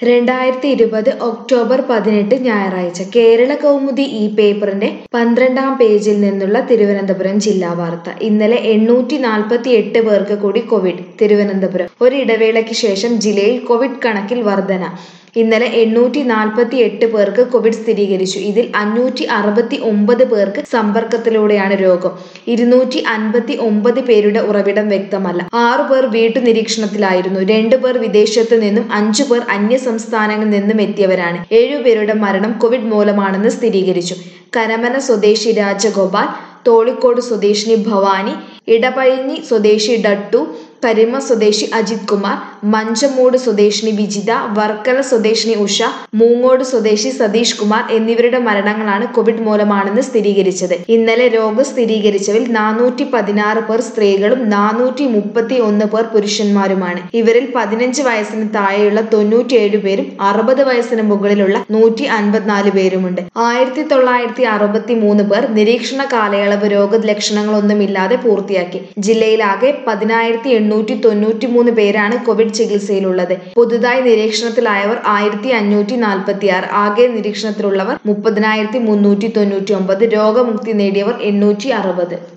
രണ്ടായിരത്തി ഇരുപത് ഒക്ടോബർ പതിനെട്ട് ഞായറാഴ്ച കേരള കൗമുദി ഈ പേപ്പറിന്റെ പന്ത്രണ്ടാം പേജിൽ നിന്നുള്ള തിരുവനന്തപുരം ജില്ലാ വാർത്ത ഇന്നലെ എണ്ണൂറ്റി നാൽപ്പത്തി എട്ട് പേർക്ക് കൂടി കോവിഡ് തിരുവനന്തപുരം ഒരിടവേളയ്ക്ക് ശേഷം ജില്ലയിൽ കോവിഡ് കണക്കിൽ വർധന ഇന്നലെ എണ്ണൂറ്റി നാൽപ്പത്തി എട്ട് പേർക്ക് കോവിഡ് സ്ഥിരീകരിച്ചു ഇതിൽ അഞ്ഞൂറ്റി അറുപത്തി ഒമ്പത് പേർക്ക് സമ്പർക്കത്തിലൂടെയാണ് രോഗം ഇരുന്നൂറ്റി അൻപത്തി ഒമ്പത് പേരുടെ ഉറവിടം വ്യക്തമല്ല ആറു പേർ വീട്ടുനിരീക്ഷണത്തിലായിരുന്നു രണ്ടു പേർ വിദേശത്ത് നിന്നും അഞ്ചു പേർ അന്യ സംസ്ഥാനങ്ങളിൽ നിന്നും എത്തിയവരാണ് ഏഴുപേരുടെ മരണം കോവിഡ് മൂലമാണെന്ന് സ്ഥിരീകരിച്ചു കരമന സ്വദേശി രാജഗോപാൽ തോളിക്കോട് സ്വദേശിനി ഭവാനി ഇടപഴഞ്ഞി സ്വദേശി ഡട്ടു കരിമ സ്വദേശി അജിത് കുമാർ മഞ്ചമൂട് സ്വദേശിനി വിജിത വർക്കല സ്വദേശിനി ഉഷ മൂങ്ങോട് സ്വദേശി സതീഷ് കുമാർ എന്നിവരുടെ മരണങ്ങളാണ് കോവിഡ് മൂലമാണെന്ന് സ്ഥിരീകരിച്ചത് ഇന്നലെ രോഗം സ്ഥിരീകരിച്ചവരിൽ നാനൂറ്റി പതിനാറ് പേർ സ്ത്രീകളും നാനൂറ്റി മുപ്പത്തി ഒന്ന് പേർ പുരുഷന്മാരുമാണ് ഇവരിൽ പതിനഞ്ച് വയസ്സിന് താഴെയുള്ള തൊണ്ണൂറ്റിയേഴ് പേരും അറുപത് വയസ്സിന് മുകളിലുള്ള നൂറ്റി അൻപത്തിനാല് പേരുമുണ്ട് ആയിരത്തി തൊള്ളായിരത്തി അറുപത്തി മൂന്ന് പേർ നിരീക്ഷണ കാലയളവ് രോഗലക്ഷണങ്ങളൊന്നുമില്ലാതെ പൂർത്തിയാക്കി ജില്ലയിലാകെ പതിനായിരത്തി എണ്ണൂറ്റി തൊണ്ണൂറ്റി മൂന്ന് പേരാണ് കോവിഡ് ചികിത്സയിലുള്ളത് പുതുതായി നിരീക്ഷണത്തിലായവർ ആയിരത്തി അഞ്ഞൂറ്റി നാൽപ്പത്തി ആറ് ആകെ നിരീക്ഷണത്തിലുള്ളവർ മുപ്പതിനായിരത്തി മുന്നൂറ്റി തൊണ്ണൂറ്റി ഒമ്പത് രോഗമുക്തി നേടിയവർ എണ്ണൂറ്റി അറുപത്